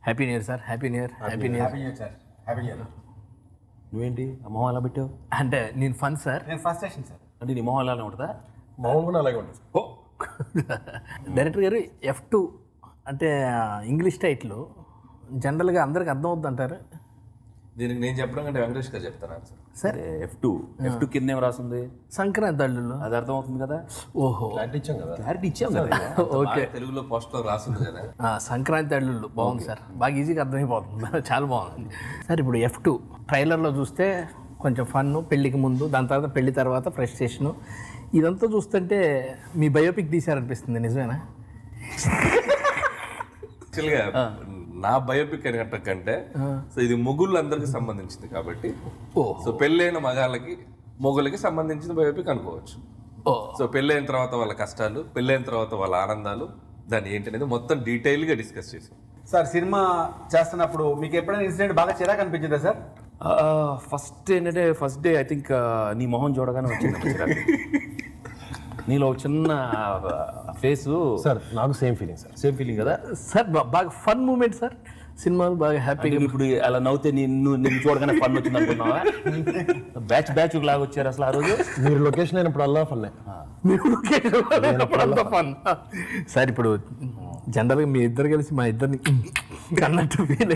Happy new year sir happy new year happy new year happy year sir happy year నువ్వేంటి ఆ మొహం ఎలా పెట్టావు అంటే నేను ఫన్ సార్ నేను ఫస్ట్ స్టేషన్ సార్ అంటే నీ మొహం ఎలానే ఉంటుందా మామూలుగా అలాగే ఉంటుంది ఓ డైరెక్టర్ గారు ఎఫ్ టూ అంటే ఇంగ్లీష్ టైటిల్ జనరల్గా అందరికి అర్థం అవుద్ది అంటారు దీనికి నేను చెప్పడం కంటే వెంకటేష్ గారు చెప్తాను sir sir F two F two కింద ఏం రాస్తుంది సంక్రాంతి అల్లుళ్ళు అది అర్థమవుతుంది కదా ఓహో క్లారిటీ ఇచ్చాం కదా క్లారిటీ ఇచ్చాం కదా ఓకే తెలుగులో పోస్టర్ రాస్తుంది కదా ఆ, సంక్రాంతి అల్లుళ్ళు బాగుంది సార్ బాగా ఈజీగా అర్థమైపోతుంది చాలా బాగుంది సార్ ఇప్పుడు ఎఫ్ టూ ట్రైలర్లో చూస్తే కొంచెం ఫన్ పెళ్ళికి ముందు దాని తర్వాత పెళ్లి తర్వాత ఫ్రస్ట్రేషను ఇదంతా చూస్తుంటే మీ బయోపిక్ తీశారనిపిస్తుంది నిజమేనా యాక్చువల్గా నా బయోపిక్ అని కంటే సో ఇది మొగుళ్ళందరికీ సంబంధించింది కాబట్టి ఓహో. సో పెళ్ళైన మగాళ్ళకి మొగులకి సంబంధించిన బయోపిక్ అనుకోవచ్చు ఓ సో పెళ్ళైన తర్వాత వాళ్ళ కష్టాలు పెళ్ళైన తర్వాత వాళ్ళ ఆనందాలు దాని ఏంటి అనేది మొత్తం డీటెయిల్గా డిస్కస్ చేసాం సార్ సినిమా చేస్తున్నప్పుడు మీకు ఎప్పుడైనా ఇన్సిడెంట్ బాగా చిరాకు అనిపించిందా సార్ ఫస్ట్ ఏంటంటే ఫస్ట్ డే ఐ థింక్ నీ మొహం చూడగానే వచ్చింది నాకు చిరాకు. నీలో ఒక చిన్న ఫేస్ సార్ నాకు same feeling sir same feeling కదా సార్ బా- బాగా ఫన్ మూమెంట్ సార్ సినిమాలు బాగా హ్యాపీగా అంటే ఇప్పుడు అలా నవ్వుతే నిన్ను నిన్ను చూడగానే ఫన్ వచ్చింది అనుకున్నావా బ్యాచ్ బ్యాచ్ లాగా వచ్చారు అసలు ఆ రోజు మీరు లొకేషన్ అయినప్పుడల్లా ఫన్నే మీరు లోకేష్ ఫన్ సార్ ఇప్పుడు జనరల్గా మీ ఇద్దరు కలిసి మా ఇద్దరిని కన్నట్టు ఫీల్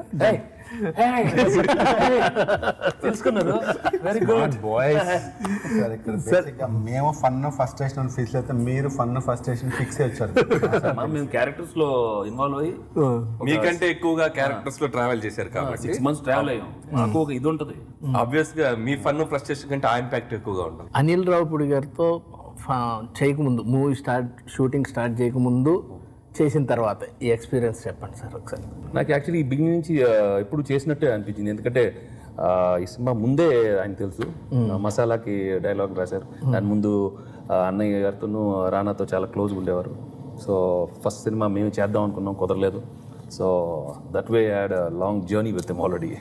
తెలుసుకున్నారు వెరీ గుడ్ బాయ్స్ సార్ ఇక్కడ బేసిక్గా మేము ఫన్ ఫస్ట్ స్టేషన్ ఫిక్స్ అయితే మీరు ఫన్ ఫస్ట్ స్టేషన్ ఫిక్స్ వచ్చారు మేము క్యారెక్టర్స్ లో ఇన్వాల్వ్ అయ్యి మీకంటే ఎక్కువగా క్యారెక్టర్స్ లో ట్రావెల్ చేశారు కాబట్టి సిక్స్ మంత్స్ ట్రావెల్ అయ్యాం మాకు ఒక ఇది ఉంటుంది ఆబ్వియస్ గా మీ ఫన్ ఫ్రస్ట్రేషన్ కంటే ఆ ఇంపాక్ట్ ఎక్కువగా ఉంటుంది అనిల్ రావుపూడి గారితో ఫ- చేయకముందు మూవీ స్టార్ట్ షూటింగ్ స్టార్ట్ చేయకముందు చేసిన తర్వాత ఈ ఎక్స్పీరియన్స్ చెప్పండి సార్ ఒకసారి నాకు యాక్చువల్లీ ఈ బిగినింగ్ నుంచి ఆ, ఎప్పుడు చేసినట్టే అనిపించింది ఎందుకంటే ఆ, ఈ సినిమా ముందే ఆయన తెలుసు ఆ, మసాలాకి డైలాగ్ రాశారు దాని ముందు ఆ, అన్నయ్య గారితోనూ రానాతో చాలా క్లోజ్గా ఉండేవారు సో ఫస్ట్ సినిమా మేము చేద్దాం అనుకున్నాం కుదరలేదు so that way had long journey with them already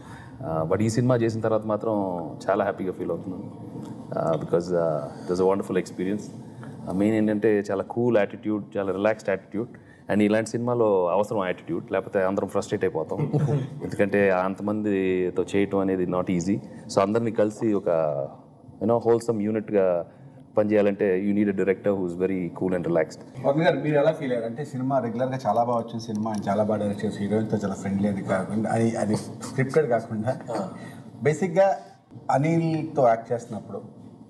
but ఈ సినిమా చేసిన తర్వాత మాత్రం చాలా హ్యాపీగా ఫీల్ అవుతున్నాను because it was a wonderful experience main ఏంటంటే చాలా కూల్ యాటిట్యూడ్ చాలా రిలాక్స్డ్ యాటిట్యూడ్ అండ్ ఇలాంటి సినిమాలో అవసరం యాటిట్యూడ్ లేకపోతే అందరం ఫ్రస్ట్రేట్ అయిపోతాం ఎందుకంటే అంతమందితో చేయటం అనేది నాట్ ఈజీ సో అందరినీ కలిసి ఒక యూనో హోల్సమ్ యూనిట్గా పనిచేయాలంటే you need director who's very cool and relaxed Pavan గారు మీరు ఎలా ఫీల్ అయ్యారు అంటే సినిమా రెగ్యులర్గా చాలా బాగా వచ్చిన సినిమా ఆయన చాలా బాగా డైరెక్ట్ చేసి హీరోయిన్తో చాలా ఫ్రెండ్లీ అది కాకుండా అది అది స్క్రిప్టెడ్ కాకుండా బేసిక్గా అనిల్తో యాక్ట్ చేస్తున్నప్పుడు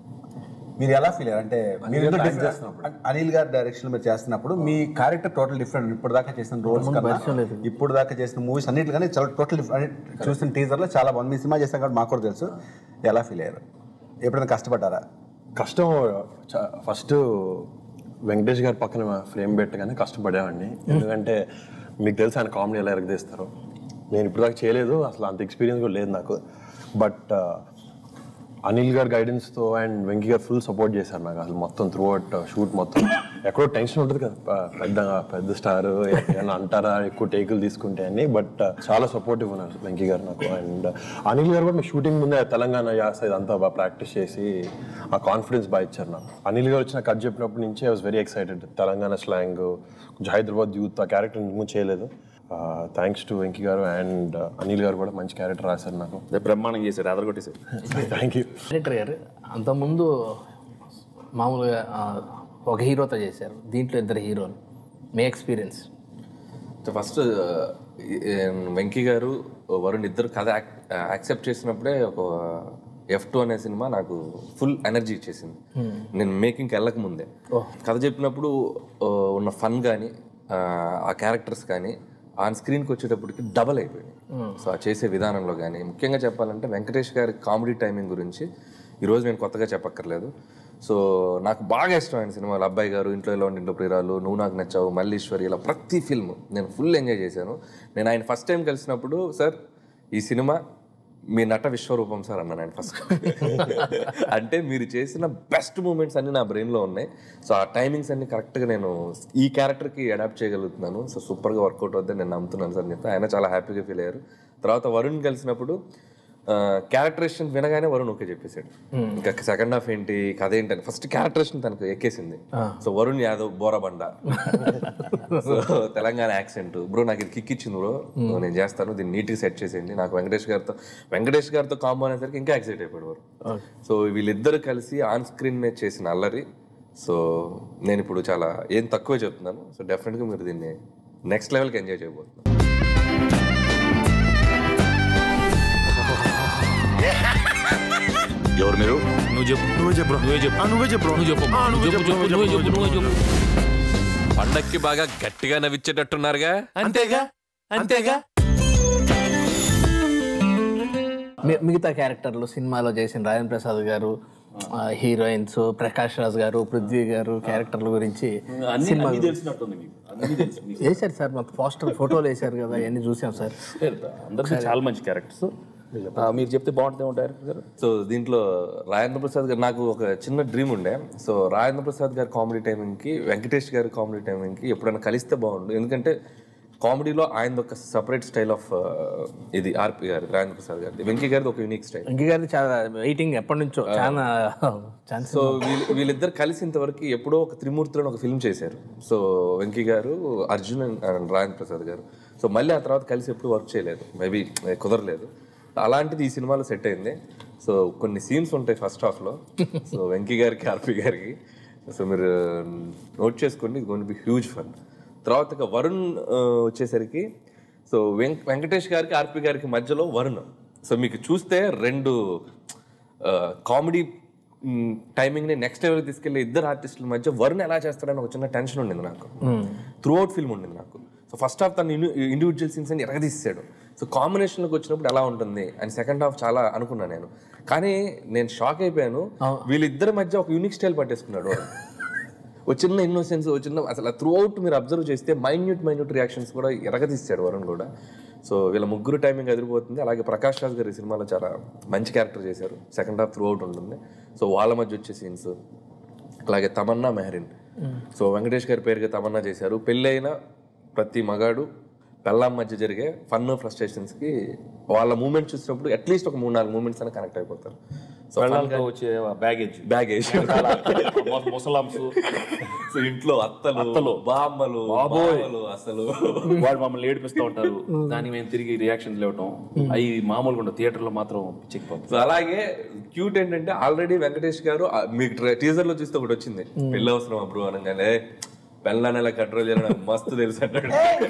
మీరు ఎలా ఫీల్ అయ్యారు అంటే మీరు ఏదో different- అనిల్ గారి డైరెక్షన్ మీరు చేస్తున్నప్పుడు మీ క్యారెక్టర్ టోటల్ డిఫరెంట్ ఇప్పుడు దాకా చేసిన రోల్స్ కన్నా ఇప్పుడు దాకా చేసిన మూవీస్ అన్నిటికన్నా చాలా టోటల్ డిఫరెంట్ చూసిన టీజర్లో చాలా బాగుంది మీ సినిమా చేస్తాం కాబట్టి మాకు కూడా తెలుసు ఎలా ఫీల్ అయ్యారు ఎప్పుడైనా కష్టపడ్డారా కష్టం ఫస్ట్ వెంకటేష్ గారి పక్కన ఫ్రేమ్ పెట్టగానే కష్టపడేవాడిని ఎందుకంటే మీకు తెలుసు ఆయన కామెడీ ఎలా ఎరగదీస్తారు నేను ఇప్పుడు దాకా చేయలేదు అసలు అంత ఎక్స్పీరియన్స్ కూడా లేదు నాకు బట్ అనిల్ గారి గైడెన్స్తో అండ్ వెంకీ గారు ఫుల్ సపోర్ట్ చేశారు నాకు అసలు మొత్తం త్రూ అవుట్ షూట్ మొత్తం ఎక్కడో టెన్షన్ ఉంటుంది కదా ప- పెద్ద పెద్ద స్టార్ ఏమైనా అంటారా ఎక్కువ టేకులు తీసుకుంటే అని బట్ చాలా సపోర్టివ్ ఉన్నారు వెంకీ గారు నాకు అండ్ అనిల్ గారు కూడా మీ షూటింగ్ ముందే తెలంగాణ యాస ఇదంతా బాగా ప్రాక్టీస్ చేసి ఆ కాన్ఫిడెన్స్ బాగా ఇచ్చారు నాకు అనిల్ గారు వచ్చిన కట్ చెప్పినప్పటి నుంచి I was very excited Telangana slang కొంచెం హైదరాబాద్ యూత్ ఆ క్యారెక్టర్ ముందు చేయలేదు థ్యాంక్స్ టు వెంకీ గారు అండ్ అనిల్ గారు కూడా మంచి క్యారెక్టర్ రాశారు నాకు బ్రహ్మాండం చేశాడు అదరగొట్టేశాడు థ్యాంక్ యూ డైరెక్టర్ గారు అంతకుముందు మామూలుగా ఆ, ఒక హీరోతో చేశారు దీంట్లో ఇద్దరు హీరోలు మీ ఎక్స్పీరియన్స్ ఫస్ట్ వెంకీ గారు వరుణ్ ఇద్దరు కథ యాక్సెప్ట్ చేసినప్పుడే ఒక ఎఫ్ టూ అనే సినిమా నాకు ఫుల్ ఎనర్జీ ఇచ్చేసింది నేను మేకింగ్కి వెళ్ళక ముందే కథ చెప్పినప్పుడు ఆ, ఉన్న ఫన్ కానీ ఆ క్యారెక్టర్స్ కానీ ఆన్ స్క్రీన్కి వచ్చేటప్పటికి డబల్ అయిపోయింది సో ఆ చేసే విధానంలో కానీ ముఖ్యంగా చెప్పాలంటే వెంకటేష్ గారి కామెడీ టైమింగ్ గురించి ఈరోజు నేను కొత్తగా చెప్పక్కర్లేదు సో నాకు బాగా ఇష్టమైన సినిమాలు అబ్బాయి గారు ఇంట్లో ఎలా ఉండింటో ప్రియురాలు నువ్వు నాకు నచ్చావు మల్లీశ్వరి ఇలా ప్రతి ఫిల్మ్ నేను ఫుల్ ఎంజాయ్ చేశాను నేను ఆయన ఫస్ట్ టైం కలిసినప్పుడు సార్ ఈ సినిమా మీ నట విశ్వరూపం సార్ అన్నాను ఆయన ఫస్ట్ అంటే మీరు చేసిన బెస్ట్ మూమెంట్స్ అన్ని నా బ్రెయిన్లో ఉన్నాయి సో ఆ టైమింగ్స్ అన్ని కరెక్ట్గా నేను ఈ క్యారెక్టర్కి అడాప్ట్ చేయగలుగుతున్నాను సో సూపర్గా వర్కౌట్ అవుతుంది నేను నమ్ముతున్నాను సార్ అని చెప్తే ఆయన చాలా హ్యాపీగా ఫీల్ అయ్యారు తర్వాత వరుణ్ కలిసినప్పుడు క్యారెక్టరేషన్ వినగానే వరుణ్ ఓకే చెప్పేశాడు ఇంకా సెకండ్ హాఫ్ ఏంటి కథ ఏంటని ఫస్ట్ క్యారెక్టరేషన్ తనకు ఎక్కేసింది so Varun Yadav Borabanda so Telangana accent bro నాకు ఇది కిక్ ఇచ్చింది బ్రో నేను చేస్తాను దీన్ని నీట్గా సెట్ చేసేయండి నాకు వెంకటేష్ గారితో వెంకటేష్ గారితో కాంబో అనేసరికి ఇంకా ఎక్సైట్ అయిపోయాడు వారు సో వీళ్ళిద్దరు కలిసి ఆన్ స్క్రీన్ మీద చేసిన అల్లరి సో నేను ఇప్పుడు చాలా ఏం తక్కువ చెప్తున్నాను సో డెఫినెట్గా మీరు దీన్ని నెక్స్ట్ లెవెల్కి ఎంజాయ్ చేయబోతున్నారు ఎవరు మీరు నువ్వు చెప్పు నువ్వే చెప్పు నువ్వే చెప్పు నువ్వే చెప్పు నువ్వు చెప్పు నువ్వు చెప్పు చెప్పు నువ్వే చెప్పు నువ్వే చెప్పు పండక్కి బాగా గట్టిగా నవ్విచ్చేటట్టున్నారుగా అంతేగా అంతేగా మి- మిగతా క్యారెక్టర్లు సినిమాలో చేసిన రాజన్ ప్రసాద్ గారు ఆ, హీరోయిన్స్ ప్రకాష్ రాజ్ గారు పృథ్వీ గారు క్యారెక్టర్ల గురించి అన్ని అన్ని తెలిసినట్టుంది మీకు అన్ని తెలుసు మీకు. వేశారు సార్ మొత్తం పోస్టర్ ఫోటోలు వేశారు కదా అవన్నీ చూసాం సార్ అందరికీ చాలా మంచి క్యారెక్టర్స్ మీరు చెప్తే బాగుంటుందేమో డైరెక్టర్ గారు సో దీంట్లో రాజేంద్ర ప్రసాద్ గారు నాకు ఒక చిన్న డ్రీమ్ ఉండే సో రాజేంద్ర ప్రసాద్ గారి కామెడీ టైమింగ్కి వెంకటేష్ గారి కామెడీ టైమింగ్కి ఎప్పుడైనా కలిస్తే బాగుండు ఎందుకంటే కామెడీలో ఆయన ఒక సపరేట్ స్టైల్ ఆఫ్ ఇది ఆర్పి గారి రాజేంద్ర ప్రసాద్ గారి వెంకీ గారిది ఒక యూనిక్ స్టైల్ వెంకీ గారిది చాలా వెయిటింగ్ ఎప్పటి నుంచో చాలా ఛాన్స్ సో వీళ్ళు వీళ్ళిద్దరు కలిసి ఇంతవరకు ఎప్పుడో ఒక త్రిమూర్తులను ఒక ఫిల్మ్ చేశారు సో వెంకీ గారు అర్జున్ అండ్ రాజేంద్ర ప్రసాద్ గారు సో మళ్ళీ ఆ తర్వాత కలిసి ఎప్పుడు వర్క్ చేయలేదు మేబీ కుదరలేదు అలాంటిది ఈ సినిమాలో సెట్ అయింది సో కొన్ని సీన్స్ ఉంటాయి ఫస్ట్ హాఫ్లో సో వెంకీ గారికి ఆర్పి గారికి సో మీరు నోట్ చేసుకోండి ఇది గోన్ బి హ్యూజ్ ఫన్ తర్వాత ఇక వరుణ్ ఆ, వచ్చేసరికి సో వెంక వెంకటేష్ గారికి ఆర్పి గారికి మధ్యలో వరుణ్ సో మీకు చూస్తే రెండు కామెడీ టైమింగ్ ని నెక్స్ట్ లెవెల్ తీసుకెళ్లే ఇద్దరు ఆర్టిస్టుల మధ్య వరుణ్ ఎలా చేస్తాడని ఒక చిన్న టెన్షన్ ఉండింది నాకు త్రూ అవుట్ ఫిల్మ్ ఉండింది నాకు సో ఫస్ట్ హాఫ్ తన ఇండివిజువల్ సీన్స్ అని ఎరగదీసాడు సో కాంబినేషన్లోకి వచ్చినప్పుడు ఎలా ఉంటుంది అని సెకండ్ హాఫ్ చాలా అనుకున్నాను నేను కానీ నేను షాక్ అయిపోయాను వీళ్ళిద్దరి మధ్య ఒక యూనిక్ స్టైల్ పట్టేసుకున్నాడు వరుణ్. ఒక చిన్న ఇన్నోసెన్స్ ఒక చిన్న అసలు త్రూ అవుట్ మీరు అబ్జర్వ్ చేస్తే మైన్యూట్ మైన్యూట్ రియాక్షన్స్ కూడా ఎరగదీస్తాడు వరుణ్ కూడా సో వీళ్ళ ముగ్గురు టైమింగ్ ఎదిరిపోతుంది అలాగే ప్రకాష్ రాజ్ గారు ఈ సినిమాలో చాలా మంచి క్యారెక్టర్ చేశారు సెకండ్ హాఫ్ త్రూ అవుట్ ఉంటుంది సో వాళ్ళ మధ్య వచ్చే సీన్స్ అలాగే తమన్నా మెహరిన్ సో వెంకటేష్ గారి పేరుగా తమన్నా చేశారు పెళ్ళైన ప్రతి మగాడు పెళ్ళాం మధ్య జరిగే ఫన్ ఫ్రస్ట్రేషన్స్కి వాళ్ళ మూమెంట్ చూసినప్పుడు అట్లీస్ట్ ఒక మూడు నాలుగు మూమెంట్స్ అని కనెక్ట్ అయిపోతారు సో పెళ్ళాలతో వచ్చే బ్యాగేజ్ బ్యాగేజ్ ముసలాంస్ సో ఇంట్లో అత్తలు అత్తలు బామ్మలు బాబోలు అసలు వాళ్ళు మమ్మల్ని ఏడిపిస్తూ ఉంటారు దానికి మేము తిరిగి రియాక్షన్స్ ఇవ్వటం అవి మామూలుగా ఉండవు థియేటర్లో మాత్రం చెక్కిపోతాం సో అలాగే క్యూట్ ఏంటంటే ఆల్రెడీ వెంకటేష్ గారు ఆ, మీకు టీజర్ లో చూస్తే ఒకటి వచ్చింది పెళ్ళి అవసరం బ్రో అనగానే పెళ్ళని ఎలా కంట్రోల్ చేయాలని నాకు మస్తు తెలుసు అంటాడు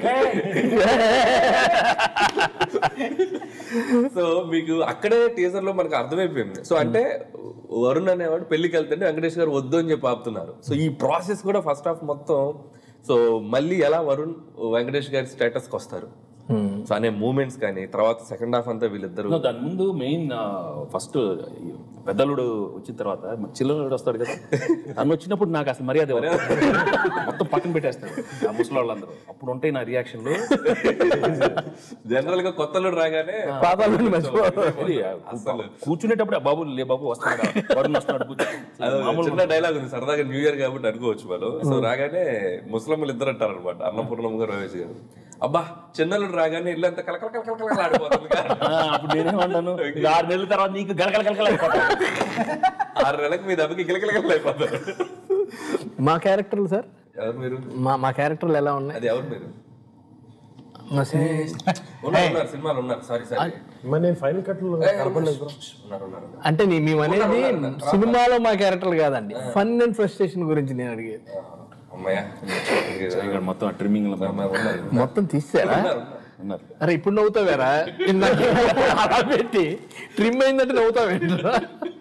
సో మీకు అక్కడే టీజర్ లో మనకు అర్థమైపోయింది సో అంటే వరుణ్ అనేవాడు పెళ్లికి వెళ్తుంటే వెంకటేష్ గారు వద్దు అని చెప్పి ఆపుతున్నారు సో ఈ ప్రాసెస్ కూడా ఫస్ట్ హాఫ్ మొత్తం సో మళ్ళీ ఎలా వరుణ్ వెంకటేష్ గారి స్టేటస్కి వస్తారు సో అనే మూమెంట్స్ కానీ తర్వాత సెకండ్ హాఫ్ అంతా వీళ్ళిద్దరు No, దాని ముందు మెయిన్ ఫస్ట్ పెద్దలుడు వచ్చిన తర్వాత చిల్లరుడు వస్తాడు కదా తను వచ్చినప్పుడు నాకు అసలు మర్యాద ఇవ్వరు. మొత్తం పక్కన పెట్టేస్తాడు ఆ ముసలి వాళ్ళందరూ అప్పుడు ఉంటాయి నా రియాక్షన్లు జనరల్ గా కొత్తలు రాగానే పాదాలను మర్చిపో ఇది, కూర్చునేటప్పుడు ఆ బాబు లే బాబు వస్తున్నాడు వరుణ్ వస్తున్నాడు కూర్చో. అది ఒక చిన్న డైలాగ్ ఉంది సరదాగా న్యూ ఇయర్ కాబట్టి అనుకోవచ్చు వాళ్ళు సో రాగానే ముస్లింలు ఇద్దరు అంటారు అనమాట అన్నపూర్ణమ్మ గారు రమేష్ గారు అబ్బా చిన్నలుడు రాగానే ఇల్లు అంతా కలకల కలకల కలకల ఆడిపోతుంది కదా. ఆ, అప్పుడు నేనేమన్నాను "ఇక ఆరు నెలల తర్వాత నీకు గలగల గలగల అయిపోతాడు." ఆరు నెలలకు మీ దెబ్బకి గిలకిలకలు అయిపోతారు మా క్యారెక్టర్లు సార్ ఎవరు మీరు మా మా క్యారెక్టర్లు ఎలా ఉన్నాయి అది ఎవరు మీరు మా సినీ- ఉన్నారు ఉన్నారు సినిమాలు ఉన్నారు సారీ సారీ మరి నేను ఫైనల్ కట్లు ఉన్నారు ఉన్నారు అంటే నీ- మేము అనేది సినిమాలో మా క్యారెక్టర్లు కాదండి ఫన్ అండ్ ఫ్రస్ట్రేషన్ గురించి నేను అడిగేది అమ్మయ్య ఇక్కడ మొత్తం ట్రిమ్మింగ్ ఉన్నారు మొత్తం తీసారా ఉన్నారు అరే ఇప్పుడు నవ్వుతావేరా ఇందాక అలా పెట్టి ట్రిమ్ అయిందంటే నవ్వుతావేంట్రా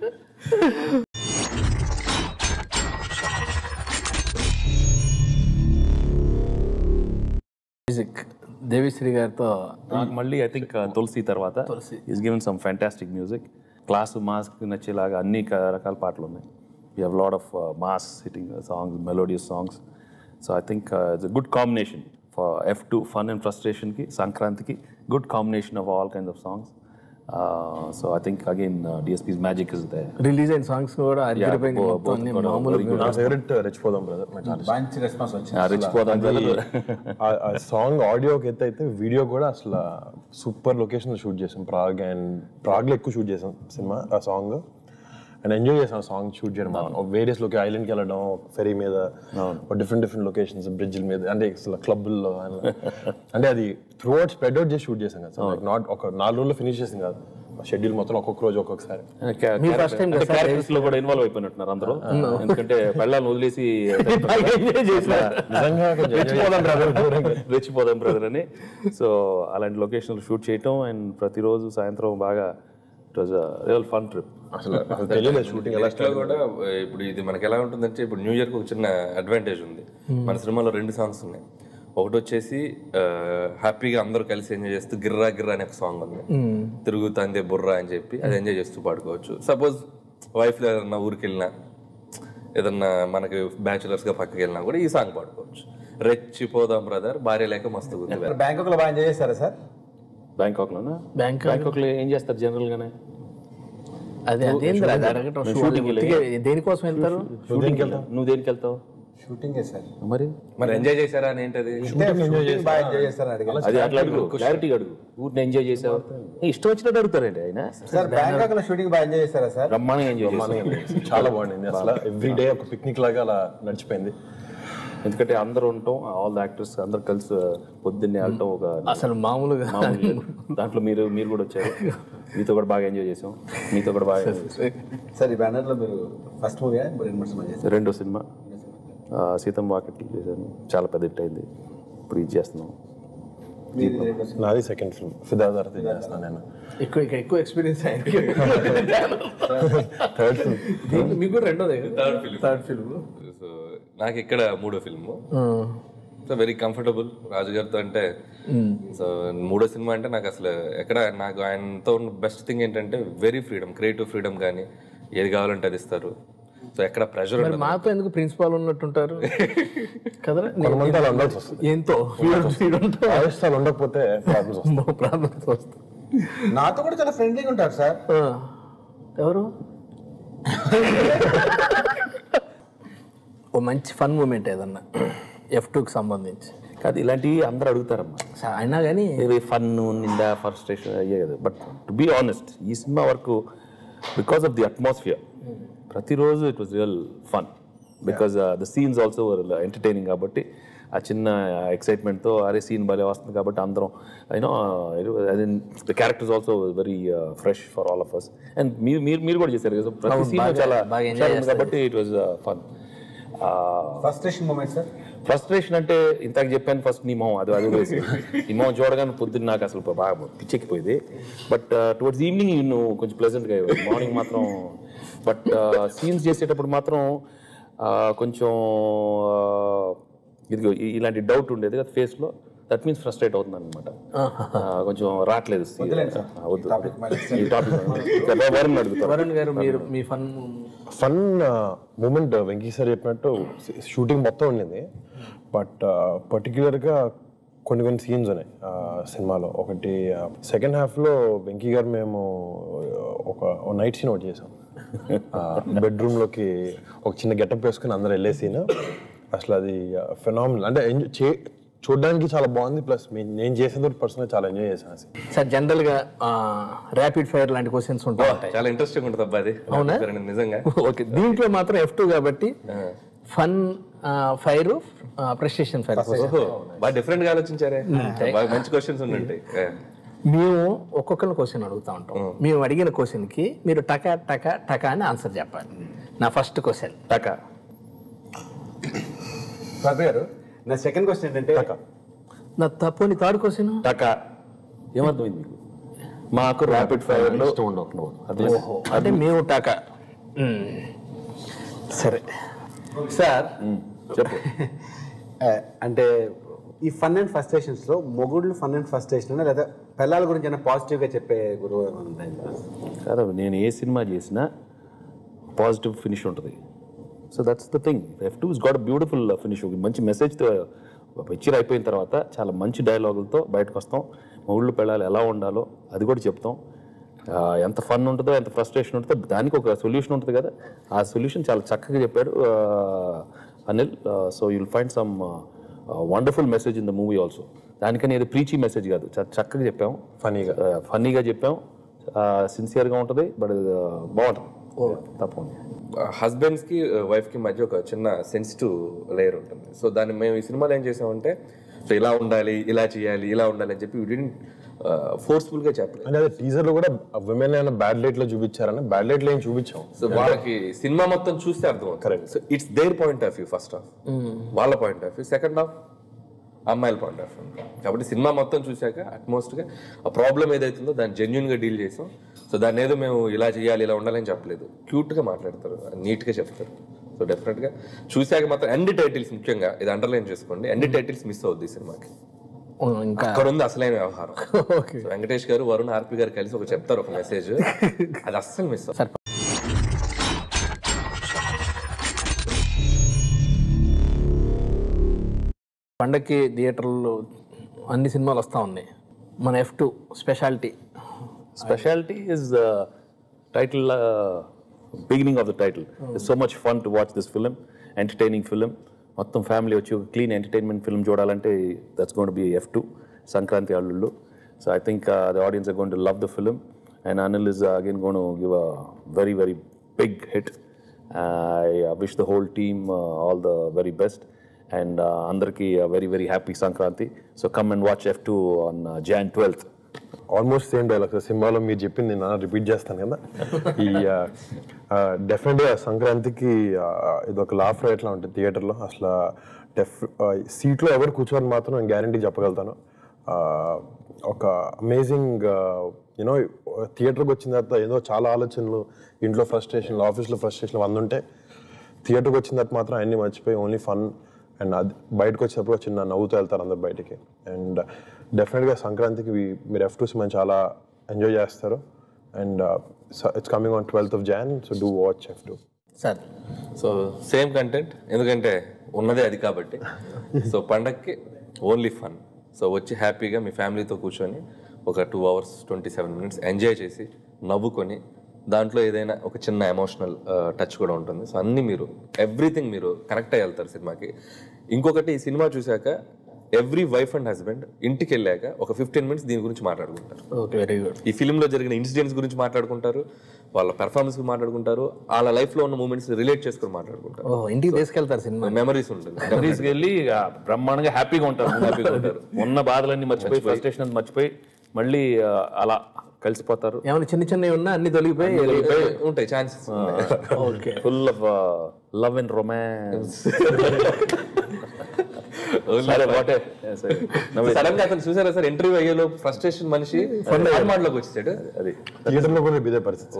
మ్యూజిక్ దేవిశ్రీ గారితో నాకు మళ్ళీ ఐ థింక్ తులసి తర్వాత is given some fantastic music class మాస్కి నచ్చేలాగా అన్ని క- రకాల పాటలు ఉన్నాయి you have lot of mass hitting songs melodious songs so I think it's good combination for F two fun and ఫ్రస్ట్రేషన్కి సంక్రాంతికి good combination of all kinds of songs so I think again DSP's magic is they release అయిన songs కూడా అదిరిపోయింది మొత్తం అన్ని మామూలు నా favourite రెచ్చిపోదాం brother నాకు చాలా మంచి రెస్పాన్స్ వచ్చింది రెచ్చిపోదాం ఆ- ఆ సాంగ్ ఆడియోకి ఎత్తు అయితే వీడియో కూడా అసలు సూపర్ లొకేషన్ షూట్ చేసాం ప్రాగ్ అండ్ ప్రాగ్లో ఎక్కువ షూట్ చేసాం సినిమా ఆ సాంగ్ అండ్ ఎంజాయ్ చేసాం ఆ సాంగ్ షూట్ చేయడం వేరియస్ లొకే ఐలాండ్కి వెళ్ళడం ఫెరీ మీద డిఫరెంట్ డిఫరెంట్ లొకేషన్స్ బ్రిడ్జ్ల మీద అంటే అసలు క్లబ్లో అంటే అది త్రూ అవుట్ స్ప్రెడ్ అవుట్ చేసి షూట్ చేసాం కదా నాట్ ఒక నాలుగు రోజుల్లో ఫినిష్ చేసాం కాదు షెడ్యూల్ మొత్తం ఒక్కొక్క రోజు ఒక్కొక్కసారి మీ first time కదా సార్ క్యారెక్టర్స్ లో కూడా ఇన్వాల్వ్ అయిపోయినట్టున్నారు అందరూ ఎందుకంటే పెళ్ళాలను వదిలేసి నిజంగా కొంచెం enjoy చేసాం. రెచ్చిపోదాం బ్రదర్ అని సో అలాంటి లొకేషన్లు షూట్ చేయటం అండ్ ప్రతిరోజు సాయంత్రం బాగా it was real fun trip అసలు అసలు తెలియలేదు షూటింగ్ ఎలా నెక్స్ట్ లో కూడా ఇప్పుడు ఇది మనకి ఎలా ఉంటుందంటే ఇప్పుడు న్యూ ఇయర్ కి ఒక చిన్న అడ్వాంటేజ్ ఉంది మన సినిమాలో రెండు సాంగ్స్ ఉన్నాయి ఒకటి వచ్చేసి ఆ, హ్యాపీగా అందరూ కలిసి ఎంజాయ్ చేస్తూ గిర్రా గిర్రా అనే ఒక సాంగ్ ఉంది తిరుగుతాందే బుర్రా అని చెప్పి అది ఎంజాయ్ చేస్తూ పాడుకోవచ్చు సపోజ్ వైఫ్ ఏదన్నా ఊరికి వెళ్ళినా ఏదన్నా మనకి బ్యాచులర్స్ గా పక్కకి వెళ్ళినా కూడా ఈ సాంగ్ పాడుకోవచ్చు రెచ్చిపోదాం బ్రదర్ భార్య లేక మస్తు ఉంది బ్యాంకాక్ లో బాగా ఎంజాయ్ చేస్తారా సార్ బ్యాంకాక్ లోనా బ్యాంక్ బ్యాంకాక్ లో ఏం చేస్తారు జనరల్ గానే అదే అదేంద్ర అది అడగటం వాళ్ళు ఉత్తిగా దేనికోసం వెళ్తారు షూటింగ్ వెళ్తావు నువ్వు దేనికి వెళ్తావు షూటింగ్ సార్ మరి మరి ఎంజాయ్ చేశారా అని ఏంటది షూటింగ్ బాగా ఎంజాయ్ చేస్తారని అడిగాను అది అట్లా అడుగు క్లారిటీగా అడుగు ఊరిని ఎంజాయ్ చేసావు ఏ, ఇష్టం వచ్చినట్టు అడుగుతారండి ఆయన సార్ బ్యాంకాక్ లో షూటింగ్ బాగా ఎంజాయ్ చేస్తారా సార్ బ్రహ్మాండంగా ఎంజాయ్ చేస్తాం చాలా బాగుండింది అసలు ఎవ్రీ డే ఒక పిక్నిక్ లాగా అలా నడిచిపోయింది ఎందుకంటే అందరూ ఉంటాం ఆల్ ద యాక్టర్స్ అందరు కలిసి పొద్దున్నే వెళ్ళటం ఒక అసలు మామూలుగా మామూలు లేదు. దాంట్లో మీరు మీరు కూడా వచ్చారు మీతో కూడా బాగా ఎంజాయ్ చేసాం మీతో కూడా బాగా enjoy చేసాం. సార్ ఈ బ్యానర్ లో మీరు ఫస్ట్ మూవీ రెండు మూడు సినిమా చేశారు రెండో సినిమా ఆ, సీతం వాకెట్లు చేశాను చాలా పెద్ద హిట్ అయింది ఇప్పుడు ఇది చేస్తున్నాం నాది సెకండ్ ఫిల్మ్ ఫిదాదార్ చేస్తాను నేను ఎక్కువ ఇక ఎక్కువ ఎక్స్పీరియన్స్ థర్డ్ ఫిల్మ్ దీంట్లో మీకు కూడా రెండోదే third film third film so నాకు ఇక్కడ మూడో film so very comfortable Raju గారితో అంటే సో మూడో సినిమా అంటే నాకు అసలు ఎక్కడ నాకు ఆయనతో ఉన్న బెస్ట్ థింగ్ ఏంటంటే వెరీ ఫ్రీడమ్ క్రియేటివ్ ఫ్రీడమ్ కానీ ఏది కావాలంటే అది ఇస్తారు సో ఎక్కడ ప్రెషర్ మరి ఉండదు మాతో ఎందుకు ప్రిన్సిపాల్ ఉన్నట్టుంటారు కదరా కొంతమంది అలా ఉండాల్సి వస్తుంది ఎంతో ఆవేశాలు ఉండకపోతే ప్రాబ్లమ్స్ వస్తాయి ప్రాబ్లమ్స్ వస్తాయి నాతో కూడా చాలా ఫ్రెండ్లీగా ఉంటారు సార్ ఆ. ఎవరు ఓ మంచి ఫన్ మూమెంట్ ఏదన్నా ఎఫ్ టూకి సంబంధించి కాదు ఇలాంటివి అందరూ అడుగుతారమ్మా స- అయినా కానీ ఫన్ నిండా ఫస్ట్రేషన్ అయ్యే కదా బట్ టు బీ ఆనెస్ట్ ఈ సినిమా వరకు బికాస్ ఆఫ్ ది అట్మాస్ఫియర్ ప్రతిరోజు it was real fun because the scenes also entertaining కాబట్టి ఆ చిన్న ఎక్సైట్మెంట్తో అరే సీన్ భలే వస్తుంది కాబట్టి అందరం you know the characters also very fresh for all of us and మీరు మీరు మీరు కూడా చేశారు కదా ప్రతి సీన్ చాలా బాగా enjoy చాలా ఉంది కాబట్టి it was fun first station moment sir frustration అంటే ఇంతకు చెప్పాను ఫస్ట్ నీ మొహం అది అది వేసి నీ మొహం చూడగానే పొద్దున్న నాకు అసలు బాగా పిచ్చెక్కిపోయింది బట్ టువర్డ్స్ ఈవినింగ్ నువ్వు కొంచెం ప్లెజెంట్గా అయ్యేది మార్నింగ్ మాత్రం బట్ సీన్స్ చేసేటప్పుడు మాత్రం ఆ, కొంచెం ఆ, ఇదిగో ఇ- ఇలాంటి డౌట్ ఉండేది కదా ఫేస్లో దట్ మీన్స్ ఫ్రస్ట్రేట్ అవుతుంది అనమాట కొంచెం రావట్లేదు ఆ, వద్దు ఈ టాపిక్ వరుణ్ అడుగుతారు వరుణ్ గారు మీరు మీ fun fun moment Venky sir చెప్పినట్టు షూటింగ్ మొత్తం ఉండింది బట్ పర్టికులర్గా కొన్ని కొన్ని సీన్స్ ఉన్నాయి ఆ, సినిమాలో ఒకటి సెకండ్ హాఫ్లో వెంకీ గారు మేము ఒక నైట్ సీన్ ఒకటి చేసాం బెడ్రూమ్లోకి ఒక చిన్న గెటప్ వేసుకుని అందరు వెళ్ళే సీన్ అసలు అది ఫెనామినల్ అంటే enjoy- చే చూడడానికి చాలా బాగుంది ప్లస్ నేను చేసేది పర్సనల్ చాలా ఎంజాయ్ చేశాను ఆ scene. సార్ జనరల్గా ర్యాపిడ్ ఫైర్ లాంటి క్వశ్చన్స్ ఉంటా ఉంటాయి చాలా ఇంట్రెస్టింగ్ ఉంటుంది అబ్బా అది అవునా? నిజంగా ఓకే దీంట్లో మాత్రం ఎఫ్ టూ కాబట్టి ఫన్ ఫైర్ ప్రెస్టేషన్ ఫైర్ ఓహో బాగా డిఫరెంట్ గా ఆలోచించారే బాగా మంచి క్వశ్చన్స్ ఉన్నట్టాయి మేము ఒక్కొక్కరిని క్వశ్చన్ అడుగుతా ఉంటాం మేము అడిగిన క్వశ్చన్కి మీరు టకా టకా టకా అని ఆన్సర్ చెప్పాలి నా ఫస్ట్ క్వశ్చన్ టకా బాబు గారు నా సెకండ్ క్వశ్చన్ ఏంటంటే నా తప్పుని థర్డ్ క్వశ్చన్ టకా ఏమర్థమైంది మీకు మాకు ర్యాపిడ్ ఫైర్లో అదే ఓహో అంటే మేము టకా మ్మ్. సరే సార్ చెప్పు ఆ, అంటే ఈ ఫన్ అండ్ ఫస్ట్రేషన్స్ లో మొగుళ్ళు ఫన్ అండ్ ఫస్ట్రేషన్ లేదా పిల్లల గురించి ఏమైనా పాజిటివ్ గా చెప్పే గురువు ఏమైనా ఉందా? కాదు నేను ఏ సినిమా చేసినా పాజిటివ్ ఫినిష్ ఉంటుంది so that's the thing F two is got beautiful finish మంచి మెసేజ్తో పిక్చర్ అయిపోయిన తర్వాత చాలా మంచి డైలాగులతో బయటకు వస్తాం మా ఊళ్ళో పెళ్ళాలి ఎలా ఉండాలో అది కూడా చెప్తాం ఆ, ఎంత ఫన్ ఉంటుందో ఎంత ఫ్రస్ట్రేషన్ ఉంటుందో దానికి ఒక సొల్యూషన్ ఉంటుంది కదా ఆ సొల్యూషన్ చాలా చక్కగా చెప్పాడు ఆ, Anil so you'll find some wonderful message in the movie also దానికని ఏదో ప్రీచీ మెసేజ్ కాదు చాలా చక్కగా చెప్పాం ఫనీగా ఫన్నీగా చెప్పాం సిన్సియర్గా ఉంటుంది బట్ బాగుంటుంది తప్పకుండా హస్బెండ్స్ కి వైఫ్ కి మధ్య ఒక చిన్న సెన్సిటివ్ లేయర్ ఉంటుంది సో దాన్ని మేము ఈ సినిమాలో ఏం చేసామంటే సో ఇలా ఉండాలి ఇలా చేయాలి ఇలా ఉండాలి అని చెప్పి వీటిని ఫోర్స్ఫుల్ గా చెప్పలేదు అంటే అదే టీజర్ లో కూడా విమెన్ ఏమైనా బ్యాడ్ లైట్ లో చూపించారని బ్యాడ్ లైట్ లో ఏం చూపించాం సో వాళ్ళకి సినిమా మొత్తం చూస్తే అర్థం Correct. So it's their point of view first half వాళ్ళ point of view second half అమ్మాయిల పాయింట్ ఆఫ్ వ్యూ కాబట్టి సినిమా మొత్తం చూశాక అట్మోస్ట్ గా ఆ ప్రాబ్లం ఏదైతుందో దాన్ని జెన్యున్ గా డీల్ చేసాం సో దాన్ని ఏదో మేము ఇలా చేయాలి ఇలా ఉండాలని చెప్పలేదు క్యూట్ గా మాట్లాడతారు నీట్ గా చెప్తారు సో డెఫినెట్ గా చూశాక మాత్రం ఎండ్ టైటిల్స్ ముఖ్యంగా ఇది అండర్లైన్ చేసుకోండి ఎండ్ టైటిల్స్ మిస్ అవుద్ది ఈ సినిమాకి ఇంకా అక్కడ ఉంది అసలైన వ్యవహారం సో వెంకటేష్ గారు వరుణ్ ఆర్పి గారు కలిసి ఒక చెప్తారు ఒక మెసేజ్ అది అస్సలు మిస్ అవుతుంది పండక్కి థియేటర్లో అన్ని సినిమాలు వస్తూ ఉన్నాయి మన F two speciality speciality is title beginning of the title it's so much fun to watch this film entertaining film మొత్తం ఫ్యామిలీ వచ్చి ఒక క్లీన్ ఎంటర్టైన్మెంట్ ఫిల్మ్ చూడాలంటే that's gonna be F two Sankranti అల్లుళ్ళు so I think the audience are gonna to love the film and Anil is again gonna give a very very big hit I wish the whole team all the very best and అందరికీ very very happy Sankranti so come and watch F two on Jan twelfth almost same dialogue సినిమాలో మీరు చెప్పింది నేను repeat చేస్తాను కదా ఈ డెఫినెట్గా సంక్రాంతికి ఆ, ఇది ఒక లాఫ్ రైట్లా ఉంటుంది థియేటర్లో అసలు డెఫ్ సీట్లో ఎవరు కూర్చోని మాత్రం నేను గ్యారంటీ చెప్పగలుగుతాను ఆ, ఒక అమేజింగ్ యూనో థియేటర్కి వచ్చిన తర్వాత ఏదో చాలా ఆలోచనలు ఇంట్లో ఫ్రస్ట్రేషన్లు ఆఫీస్లో ఫ్రస్ట్రేషన్లు వంద ఉంటే థియేటర్కి వచ్చిన తర్వాత మాత్రం అన్ని మర్చిపోయి ఓన్లీ ఫన్ అండ్ అది బయటకు వచ్చినప్పుడు ఒక చిన్న నవ్వుతూ వెళ్తారు అందరు బయటికి అండ్ డెఫినెట్గా సంక్రాంతికి వి- మీరు ఎఫ్ టూ సినిమా చాలా ఎంజాయ్ చేస్తారు and it's coming on twelfth of Jan so do watch F two sir so same content ఎందుకంటే ఉన్నదే అది కాబట్టి సో పండక్కి ఓన్లీ ఫన్ సో వచ్చి హ్యాపీగా మీ ఫ్యామిలీతో కూర్చొని ఒక two hours twenty seven minutes enjoy చేసి నవ్వుకొని దాంట్లో ఏదైనా ఒక చిన్న ఎమోషనల్ టచ్ కూడా ఉంటుంది సో అన్నీ మీరు ఎవ్రీథింగ్ మీరు కనెక్ట్ అయ్యి వెళ్తారు సినిమాకి ఇంకొకటి ఈ సినిమా చూశాక ఎవ్రీ వైఫ్ అండ్ హస్బెండ్ ఇంటికి వెళ్ళాక ఒక ఫిఫ్టీన్ మినిట్స్ దీని గురించి మాట్లాడుకుంటారు ఓకే వెరీ గుడ్ ఈ ఫిల్మ్లో జరిగిన ఇన్సిడెంట్స్ గురించి మాట్లాడుకుంటారు వాళ్ళ పెర్ఫార్మెన్స్ మాట్లాడుకుంటారు వాళ్ళ లైఫ్లో ఉన్న మూమెంట్స్ రిలేట్ చేసుకొని మాట్లాడుకుంటారు ఓ ఇంటికి తీసుకెళ్తారు సినిమా మెమరీస్ ఉంటుంది మెమరీస్కి వెళ్ళి ఆ, బ్రహ్మాండంగా హ్యాపీగా ఉంటారు హ్యాపీగా ఉంటారు ఉన్న బాధలన్నీ మర్చిపోయి ఫ్రస్ట్రేషన్ అంతా మర్చిపోయి మళ్ళీ ఆ, అలా కలిసిపోతారు ఏమైనా చిన్న చిన్నవి ఉన్నా అన్ని తొలగిపోయి ఉంటాయి chances okay full of love and romance సరే వాటే సడన్ గా అతను చూసారా సార్ ఇంటర్వ్యూ అయ్యేలో ఫ్రస్ట్రేషన్ మనిషి ఫార్మాట్ లోకి వచ్చేసాడు అది థియేటర్లో కూడా ఇదే పరిస్థితి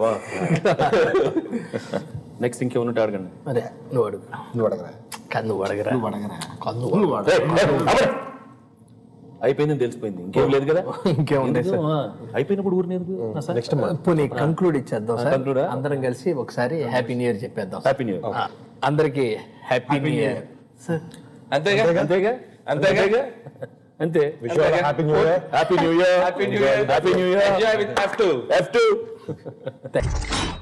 నెక్స్ట్ ఇంకేమన్నట్టు అడగండి అదే నువ్వు అడుగు నువ్వు అడగరా కాదు నువ్వు అడగరా నువ్వు అడగరా కాదు నువ్వు అడగరా. అయిపోయిందని తెలిసిపోయింది ఇంకేం లేదు కదా ఇంకేముంటాయి సార్ ఆ, అయిపోయినప్పుడు ఊరిని నెక్స్ట్ పోనీ కంక్లూడ్ ఇచ్చేద్దాం సార్ Conclude ఆ? అందరం కలిసి ఒకసారి హ్యాపీ న్యూ ఇయర్ చెప్పేద్దాం హ్యాపీ న్యూ ఆ, అందరికీ హ్యాపీ న్యూ ఇయర్ సార్ అంతేగా అంతేగా అంతేగా అంతే happy new year happy new year happy new year happy new year enjoy with have to F two